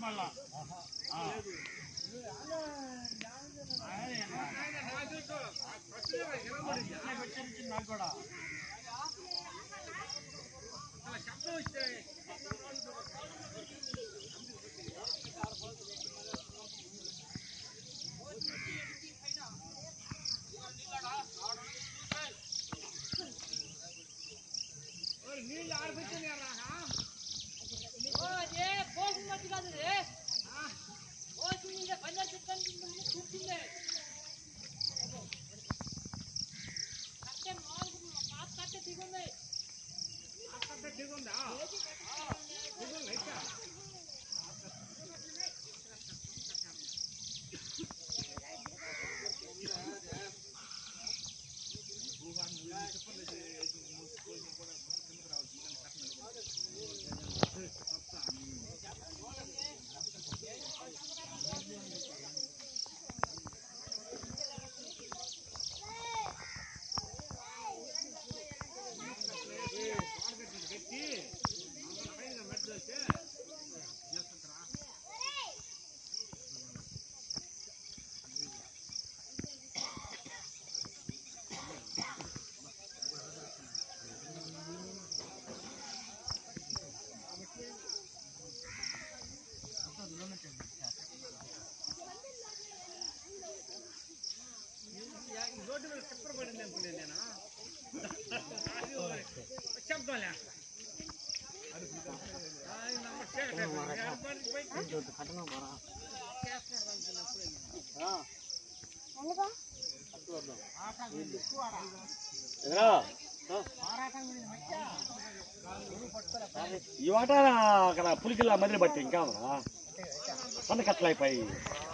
మళ్ళా ఆ. ఇట్లా పెట్టించింది నాకు కూడా ఓ అదే పోసిన మట్టి కాదు రే పోసిన ఇదే పంజాబ్ చెప్తాను కూర్చుందే కట్టే మామూలు పాత కట్టే దిగుంది రోడ్డు మీద చక్కెర పడింది అనుకునేది నేను శబ్దం లేక ఈ వాట అక్కడ పులికిల్లా మదిలి బట్టి ఇంకా సన్న కట్టలు అయిపోయి